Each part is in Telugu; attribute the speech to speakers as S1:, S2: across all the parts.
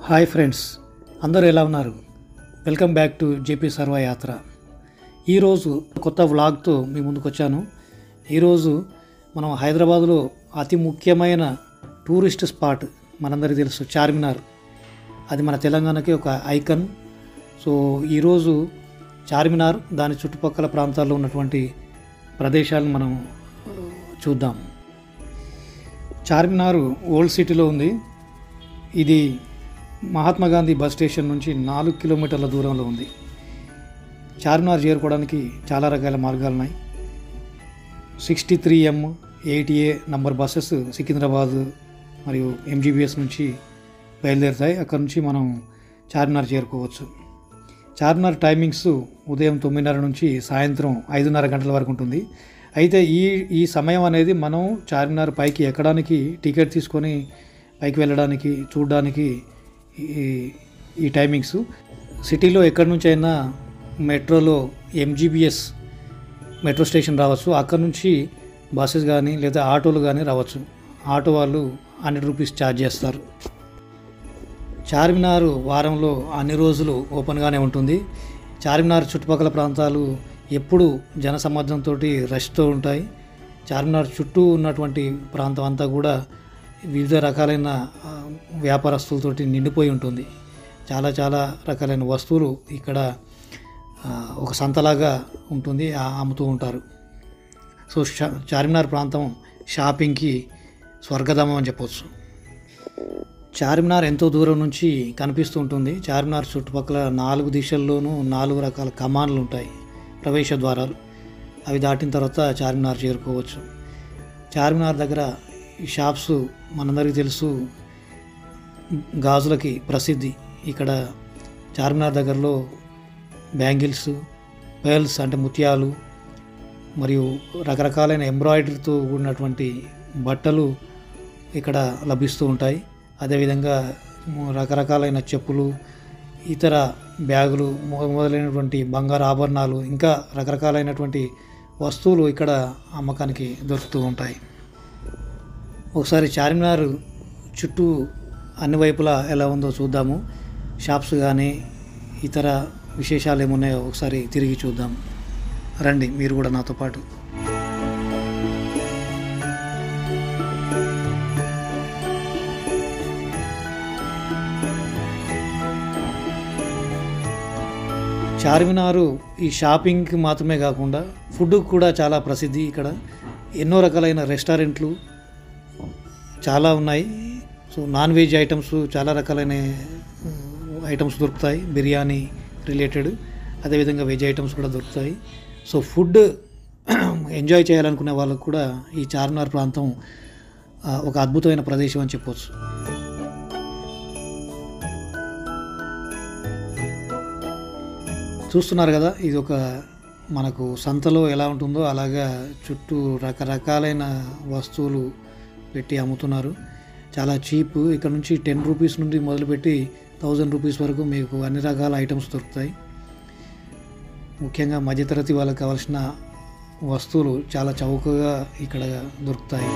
S1: హాయ్ ఫ్రెండ్స్ అందరూ ఎలా ఉన్నారు వెల్కమ్ బ్యాక్ టు జేపీ సర్వ యాత్ర ఈరోజు కొత్త వ్లాగ్తో మీ ముందుకు వచ్చాను ఈరోజు మనం హైదరాబాదులో అతి ముఖ్యమైన టూరిస్ట్ స్పాట్ మనందరికీ తెలుసు చార్మినార్ అది మన తెలంగాణకి ఒక ఐకన్ సో ఈరోజు చార్మినార్ దాని చుట్టుపక్కల ప్రాంతాల్లో ఉన్నటువంటి ప్రదేశాలను మనం ఆ, చూద్దాం చార్మినార్ ఓల్డ్ సిటీలో ఉంది ఇది మహాత్మా గాంధీ బస్ స్టేషన్ నుంచి నాలుగు కిలోమీటర్ల దూరంలో ఉంది చార్మినార్ చేరుకోవడానికి చాలా రకాల మార్గాలు ఉన్నాయి sixty three M eighty A number buses Secunderabad మరియు ఎంజీబీఎస్ నుంచి బయలుదేరుతాయి అక్కడ నుంచి మనం చార్మినార్ చేరుకోవచ్చు చార్మినార్ టైమింగ్స్ ఉదయం తొమ్మిదిన్నర నుంచి సాయంత్రం ఐదున్నర గంటల వరకు ఉంటుంది అయితే ఈ ఈ సమయం అనేది మనం చార్మినార్ పైకి ఎక్కడానికి టికెట్ తీసుకొని పైకి వెళ్ళడానికి చూడడానికి ఈ ఈ టైమింగ్స్ సిటీలో ఎక్కడి నుంచి అయినా మెట్రోలో ఎంజీబీఎస్ మెట్రో స్టేషన్ రావచ్చు అక్కడ నుంచి బస్సెస్ కానీ లేదా ఆటోలు కానీ రావచ్చు ఆటో వాళ్ళు హండ్రెడ్ రూపీస్ ఛార్జ్ చేస్తారు చార్మినార్ వారంలో అన్ని రోజులు ఓపెన్గానే ఉంటుంది చార్మినార్ చుట్టుపక్కల ప్రాంతాలు ఎప్పుడు జనసమ్మర్దంతో రష్తో ఉంటాయి చార్మినార్ చుట్టూ ఉన్నటువంటి ప్రాంతం అంతా కూడా వివిధ రకాలైన ఆ, వ్యాపారస్తులతోటి నిండిపోయి ఉంటుంది చాలా చాలా రకాలైన వస్తువులు ఇక్కడ ఆ, ఒక సంతలాగా ఉంటుంది ఆ- అమ్ముతూ ఉంటారు సో షా- చార్మినార్ ప్రాంతం షాపింగ్కి స్వర్గధామం అని చెప్పవచ్చు చార్మినార్ ఎంతో దూరం నుంచి కనిపిస్తూ ఉంటుంది చార్మినార్ చుట్టుపక్కల నాలుగు దిశల్లోనూ నాలుగు రకాల కమాన్లు ఉంటాయి ప్రవేశ ద్వారాలు అవి దాటిన తర్వాత చార్మినార్ చేరుకోవచ్చు చార్మినార్ దగ్గర ఈ షాప్స్ మనందరికీ తెలుసు గాజులకి ప్రసిద్ధి ఇక్కడ చార్మినార్ దగ్గరలో బ్యాంగిల్స్ పేల్స్ అంటే ముత్యాలు మరియు రకరకాలైన ఎంబ్రాయిడరీతో కూడినటువంటి బట్టలు ఇక్కడ లభిస్తూ ఉంటాయి అదేవిధంగా ము- రకరకాలైన చెప్పులు ఇతర బ్యాగులు మొ- మొదలైనటువంటి బంగారు ఆభరణాలు ఇంకా రకరకాలైనటువంటి వస్తువులు ఇక్కడ అమ్మకానికి దొరుకుతూ ఉంటాయి ఒకసారి చార్మినార్ చుట్టూ అన్ని వైపులా ఎలా ఉందో చూద్దాము షాప్స్ కానీ ఇతర విశేషాలు ఏమున్నాయో ఒకసారి తిరిగి చూద్దాం రండి మీరు కూడా నాతో పాటు చార్మినారు ఈ షాపింగ్కి మాత్రమే కాకుండా ఫుడ్ కూడా చాలా ప్రసిద్ధి ఇక్కడ ఎన్నో రకాలైన రెస్టారెంట్లు చాలా ఉన్నాయి సో నాన్ వెజ్ ఐటమ్స్ చాలా రకాలైన ఐటమ్స్ దొరుకుతాయి బిర్యానీ రిలేటెడ్ అదేవిధంగా వెజ్ ఐటమ్స్ కూడా దొరుకుతాయి సో ఫుడ్ ఎంజాయ్ చేయాలనుకునే వాళ్ళకు కూడా ఈ చార్మినార్ ప్రాంతం ఆ, ఒక అద్భుతమైన ప్రదేశం అని చెప్పవచ్చు చూస్తున్నారు కదా ఇది ఒక మనకు సంతలో ఎలా ఉంటుందో అలాగా చుట్టూ రకరకాలైన వస్తువులు పెట్టి అమ్ముతున్నారు చాలా చీప్ ఇక్కడ నుంచి టెన్ రూపీస్ నుండి మొదలుపెట్టి థౌజండ్ రూపీస్ వరకు మీకు అన్ని రకాల ఐటమ్స్ దొరుకుతాయి ముఖ్యంగా మధ్యతరగతి వాళ్ళకి కావాల్సిన వస్తువులు చాలా చౌకగా ఇక్కడ దొరుకుతాయి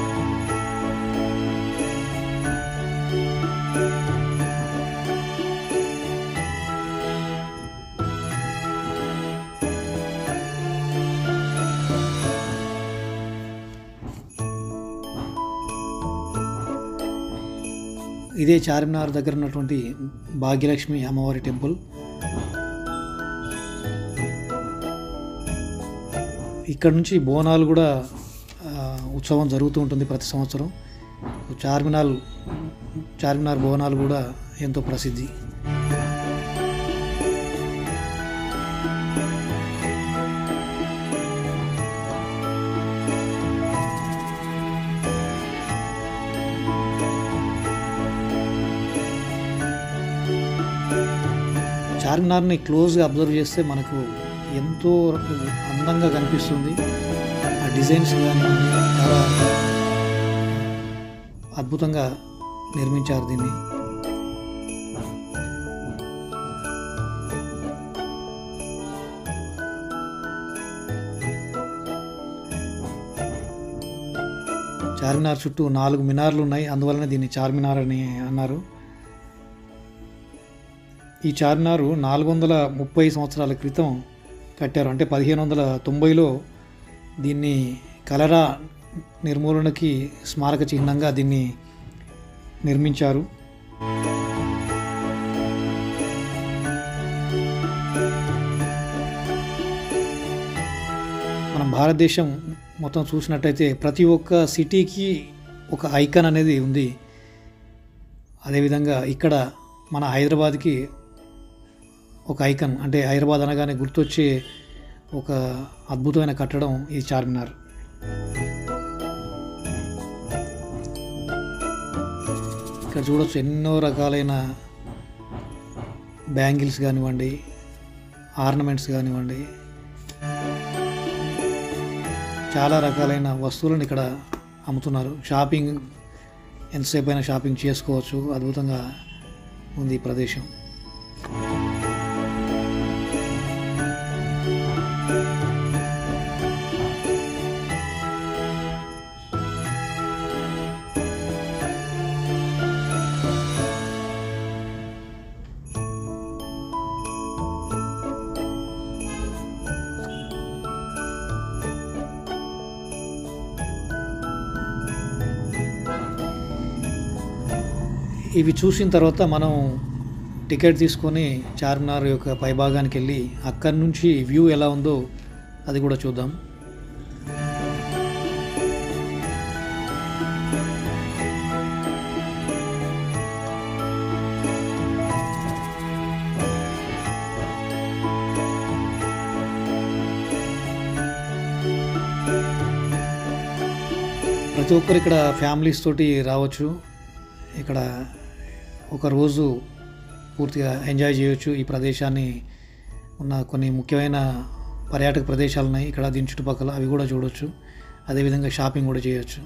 S1: ఇదే చార్మినార్ దగ్గర ఉన్నటువంటి భాగ్యలక్ష్మి అమ్మవారి టెంపుల్ ఇక్కడ నుంచి బోనాలు కూడా ఆ, ఉత్సవం జరుగుతూ ఉంటుంది ప్రతి సంవత్సరం చార్మినార్ చార్మినార్ బోనాలు కూడా ఎంతో ప్రసిద్ధి చార్మినార్ని క్లోజ్గా అబ్జర్వ్ చేస్తే మనకు ఎంతో అందంగా కనిపిస్తుంది ఆ డిజైన్స్ కానీ చాలా అద్భుతంగా నిర్మించారు దీన్ని చార్మినార్ చుట్టూ నాలుగు మినార్లు ఉన్నాయి అందువలన దీన్ని చార్మినార్ అని అన్నారు ఈ చార్మినారు నాలుగు వందల ముప్పై సంవత్సరాల క్రితం కట్టారు అంటే పదిహేను వందల తొంభైలో దీన్ని కలరా నిర్మూలనకి స్మారక చిహ్నంగా దీన్ని నిర్మించారు మనం భారతదేశం మొత్తం చూసినట్టయితే ప్రతి ఒక్క సిటీకి ఒక ఐకాన్ అనేది ఉంది అదేవిధంగా ఇక్కడ మన హైదరాబాద్కి ఒక ఐకాన్ అంటే హైదరాబాద్ అనగానే గుర్తొచ్చే ఒక అద్భుతమైన కట్టడం ఈ చార్మినార్ ఇక్కడ చూడొచ్చు ఎన్నో రకాలైన బ్యాంగిల్స్ కానివ్వండి ఆర్నమెంట్స్ కానివ్వండి చాలా రకాలైన వస్తువులను ఇక్కడ అమ్ముతున్నారు షాపింగ్ ఎంతసేపు అయినా షాపింగ్ చేసుకోవచ్చు అద్భుతంగా ఉంది ఈ ప్రదేశం ఇవి చూసిన తర్వాత మనం టికెట్ తీసుకొని చార్మినార్ యొక్క పైభాగానికి వెళ్ళి అక్కడి నుంచి వ్యూ ఎలా ఉందో అది కూడా చూద్దాం ప్రతి ఒక్కరు ఇక్కడ ఫ్యామిలీస్ తోటి రావచ్చు ఇక్కడ ఒక రోజు పూర్తిగా ఎంజాయ్ చేయొచ్చు ఈ ప్రదేశాన్ని ఉన్న కొన్ని ముఖ్యమైన పర్యాటక ప్రదేశాలు ఉన్నాయి ఇక్కడ దీని చుట్టుపక్కల అవి కూడా చూడొచ్చు అదేవిధంగా షాపింగ్ కూడా చేయొచ్చు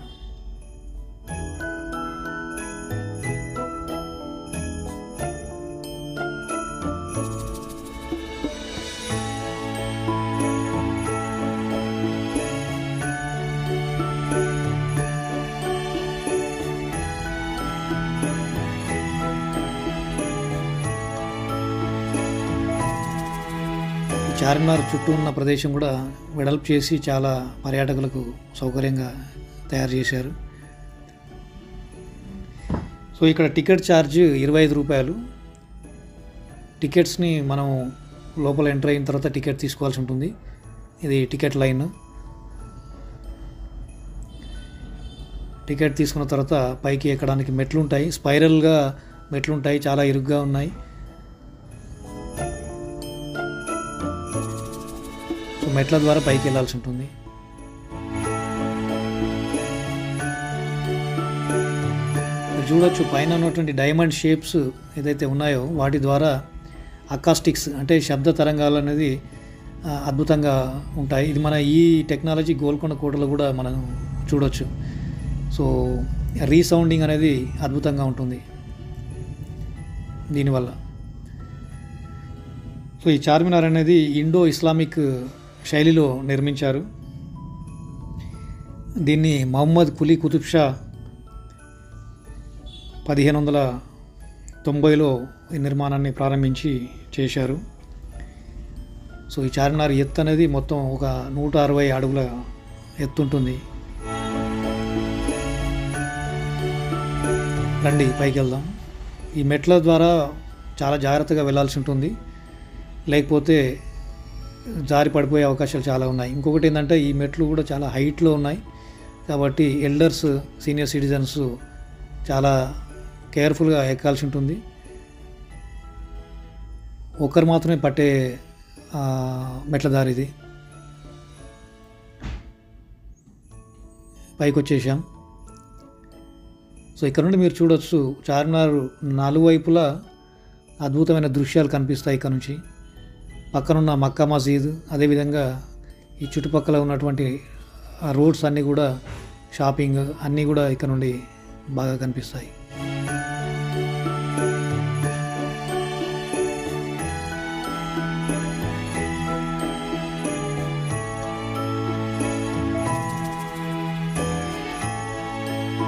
S1: ఈ చార్మినార్ చుట్టూ ఉన్న ప్రదేశం కూడా వెడల్పు చేసి చాలా పర్యాటకులకు సౌకర్యంగా తయారు చేశారు సో ఇక్కడ టికెట్ ఛార్జ్ ఇరవై ఐదు రూపాయలు టికెట్స్ని మనం లోపల ఎంటర్ అయిన తర్వాత టికెట్ తీసుకోవాల్సి ఉంటుంది ఇది టికెట్ లైన్ టికెట్ తీసుకున్న తర్వాత పైకి ఎక్కడానికి మెట్లు ఉంటాయి స్పైరల్గా మెట్లు ఉంటాయి చాలా ఇరుగ్గా ఉన్నాయి సో మెట్ల ద్వారా పైకి వెళ్ళాల్సి ఉంటుంది మీరు చూడొచ్చు పైన ఉన్నటువంటి డైమండ్ షేప్స్ ఏదైతే ఉన్నాయో వాటి ద్వారా అకాస్టిక్స్ అంటే శబ్ద తరంగాలు అనేది ఆ, అద్భుతంగా ఉంటాయి ఇది మన ఈ టెక్నాలజీ గోల్కొండ కోటలో కూడా మనం చూడొచ్చు సో రీసౌండింగ్ అనేది అద్భుతంగా ఉంటుంది దీనివల్ల సో ఈ చార్మినార్ అనేది ఇండో ఇస్లామిక్ శైలిలో నిర్మించారు దీన్ని మహమ్మద్ కులీ కుతుబ్ షా పదిహేను వందల తొంభైలో ఈ నిర్మాణాన్ని ప్రారంభించి చేశారు సో ఈ చార్మినార్ ఎత్తు అనేది మొత్తం ఒక నూట అరవై అడుగుల ఎత్తు ఉంటుంది రండి పైకి వెళ్దాం ఈ మెట్ల ద్వారా చాలా జాగ్రత్తగా వెళ్ళాల్సి ఉంటుంది లేకపోతే జారి పడిపోయే అవకాశాలు చాలా ఉన్నాయి ఇంకొకటి ఏంటంటే ఈ మెట్లు కూడా చాలా హైట్లో ఉన్నాయి కాబట్టి ఎల్డర్స్ సీనియర్ సిటిజన్స్ చాలా కేర్ఫుల్గా ఎక్కాల్సి ఉంటుంది ఒకరు మాత్రమే పట్టే ఆ, మెట్ల దారి ఇది పైకి వచ్చేసాం సో ఇక్కడ నుండి మీరు చూడొచ్చు చార్మినార్ నలువైపులా అద్భుతమైన దృశ్యాలు కనిపిస్తాయి ఇక్కడ నుంచి పక్కనున్న మక్కా మసీద్ అదేవిధంగా ఈ చుట్టుపక్కల ఉన్నటువంటి ఆ రోడ్స్ అన్నీ కూడా షాపింగ్ అన్నీ కూడా ఇక్కడ నుండి బాగా కనిపిస్తాయి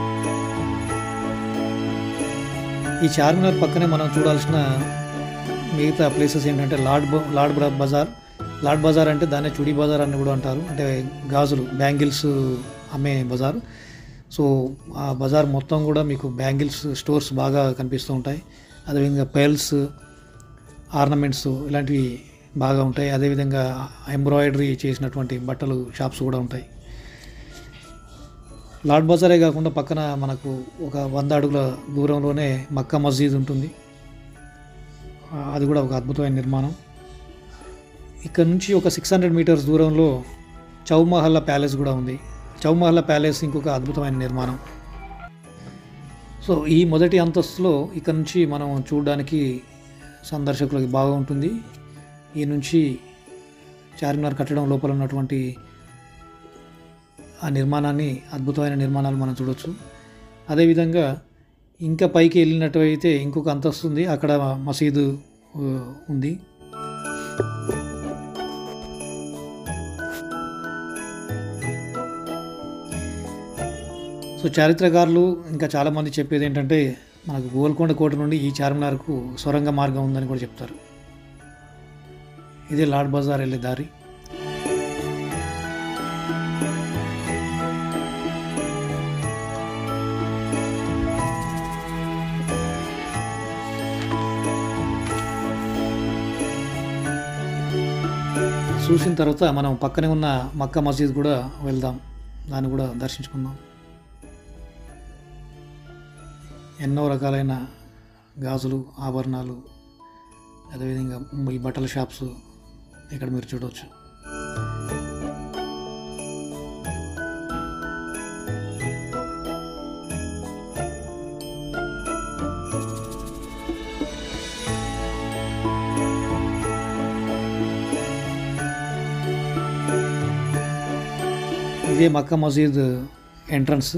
S1: ఈ చార్మినార్ పక్కనే మనం చూడాల్సిన మిగతా ప్లేసెస్ ఏంటంటే లాడ్ బ- లాడ్ బ్ర- బజార్ లాడ్ బజార్ అంటే దాన్నే చుడి బజార్ అని కూడా అంటారు అంటే గాజులు బ్యాంగిల్స్ అమ్మే బజార్ సో ఆ బజార్ మొత్తం కూడా మీకు బ్యాంగిల్స్ స్టోర్స్ బాగా కనిపిస్తూ ఉంటాయి అదేవిధంగా పెల్స్ ఆర్నమెంట్స్ ఇలాంటివి బాగా ఉంటాయి అదేవిధంగా ఎంబ్రాయిడరీ చేసినటువంటి బట్టలు షాప్స్ కూడా ఉంటాయి లాడ్ బజారే కాకుండా పక్కన మనకు ఒక వంద అడుగుల దూరంలోనే మక్కా మస్జిద్ ఉంటుంది ఆ, అది కూడా ఒక అద్భుతమైన నిర్మాణం ఇక్కడ నుంచి ఒక సిక్స్ హండ్రెడ్ మీటర్స్ దూరంలో చౌమహల్లా ప్యాలెస్ కూడా ఉంది చౌమహల్లా ప్యాలెస్ ఇంకొక అద్భుతమైన నిర్మాణం సో ఈ మొదటి అంతస్తులో ఇక్కడ నుంచి మనం చూడడానికి సందర్శకులకి బాగా ఉంటుంది ఈ నుంచి చార్మినార్ కట్టడం లోపల ఉన్నటువంటి ఆ నిర్మాణాన్ని అద్భుతమైన నిర్మాణాలు మనం చూడొచ్చు అదేవిధంగా ఇంకా పైకి వెళ్ళినట్టయితే ఇంకొక అంతస్తు ఉంది అక్కడ మసీదు ఆ, ఉంది సో చారిత్రకారులు ఇంకా చాలామంది చెప్పేది ఏంటంటే మనకు గోల్కొండ కోట నుండి ఈ చార్మినార్కు సొరంగ మార్గం ఉందని కూడా చెప్తారు ఇదే లాడ్ బజార్ వెళ్ళే దారి చూసిన తర్వాత మనం పక్కనే ఉన్న మక్కా మసీద్ కూడా వెళ్దాం దాన్ని కూడా దర్శించుకుందాం ఎన్నో రకాలైన గాజులు ఆభరణాలు అదేవిధంగా ఈ బట్టల షాప్స్ ఇక్కడ మీరు చూడవచ్చు ఇదే మక్కా మసీద్ ఎంట్రన్స్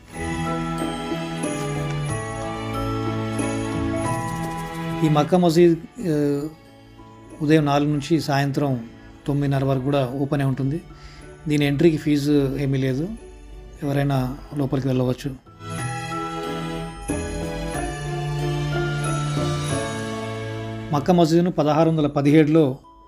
S1: ఈ మక్కా మసీద్ ఆ, ఉదయం నాలుగు నుంచి సాయంత్రం తొమ్మిదిన్నర వరకు కూడా ఓపెన్ ఉంటుంది దీని ఎంట్రీకి ఫీజు ఏమీ లేదు ఎవరైనా లోపలికి వెళ్ళవచ్చు మక్కా మసీదును పదహారు వందల పదిహేడులో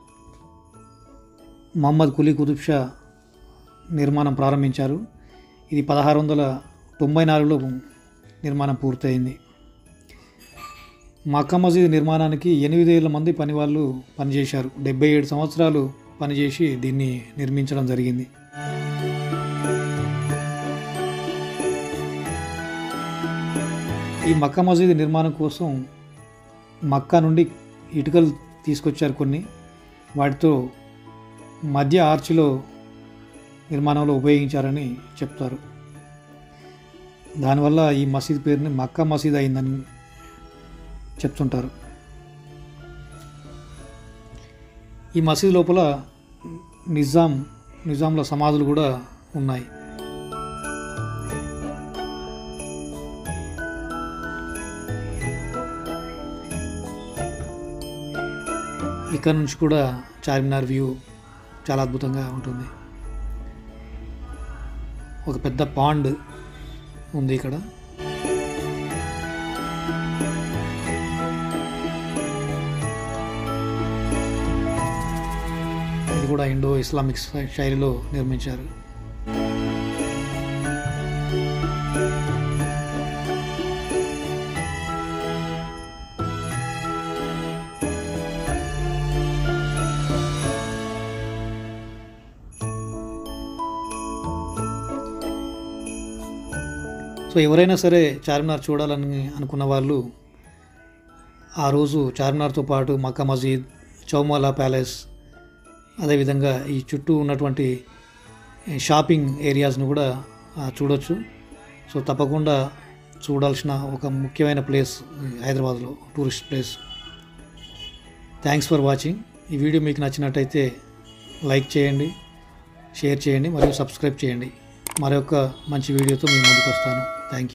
S1: మహమ్మద్ కులీ కుతుబ్ షా నిర్మాణం ప్రారంభించారు ఇది పదహారు వందల తొంభై నాలుగులో నిర్మాణం పూర్తయింది మక్కా మసీద్ నిర్మాణానికి ఎనిమిది వేల మంది పనివాళ్ళు పనిచేశారు డెబ్బై ఏడు సంవత్సరాలు పనిచేసి దీన్ని నిర్మించడం జరిగింది ఈ మక్కా మసీద్ నిర్మాణం కోసం మక్కా నుండి ఇటుకలు తీసుకొచ్చారు కొన్ని వాటితో మధ్య ఆర్చిలో నిర్మాణంలో ఉపయోగించారని చెప్తారు దానివల్ల ఈ మసీద్ పేరుని మక్కా మసీద్ అయిందని చెప్తుంటారు ఈ మసీద్ లోపల నిజాం నిజాంల సమాధులు కూడా ఉన్నాయి ఇక్కడ నుంచి కూడా చార్మినార్ వ్యూ చాలా అద్భుతంగా ఉంటుంది ఒక పెద్ద పాండ్ ఉంది ఇక్కడ ఇది కూడా ఇండో ఇస్లామిక్ శై- శైలిలో నిర్మించారు సో ఎవరైనా సరే చార్మినార్ చూడాలని అనుకున్న వాళ్ళు ఆ రోజు చార్మినార్తో పాటు మక్కా మసీద్ చౌమాలా ప్యాలెస్ అదేవిధంగా ఈ చుట్టూ ఉన్నటువంటి షాపింగ్ ఏరియాస్ను కూడా ఆ, చూడొచ్చు సో తప్పకుండా చూడాల్సిన ఒక ముఖ్యమైన ప్లేస్ హైదరాబాద్లో tourist place thanks for watching ఈ వీడియో మీకు నచ్చినట్టయితే లైక్ చేయండి షేర్ చేయండి మరియు సబ్స్క్రైబ్ చేయండి మరొక మంచి వీడియోతో మీ ముందుకు వస్తాను థ్యాంక్ యూ